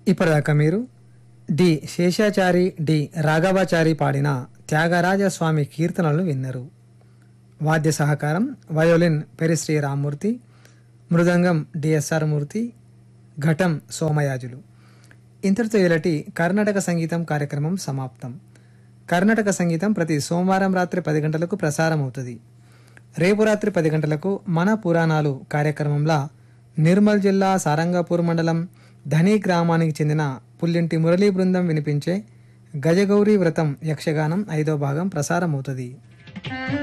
ఇప్పటిదాకా మీరు D Seshachari D Raghavachari పాడిన త్యాగరాజ స్వామి కీర్తనలు విన్నరు వాద్య సహకారం వయోలిన్ పెరిశ్రీ రామ్మూర్తి మృదంగం డిఎస్ఆర్ మూర్తి ఘటం సోమయాజులు ఇంతటితో ఇలాంటి కర్ణాటక సంగీతం కార్యక్రమం సమాప్తం కర్ణాటక సంగీతం ప్రతి సోమవారం రాత్రి పది గంటలకు ప్రసారం అవుతుంది రేపు రాత్రి పది గంటలకు మన పురాణాలు కార్యక్రమంలో నిర్మల్ జిల్లా సారంగపూర్ మండలం ధని గ్రామానికి చెందిన పుల్లింటి మురళీ బృందం వినిపించే గజగౌరి వ్రతం యక్షగానం ఐదో భాగం ప్రసారం అవుతుంది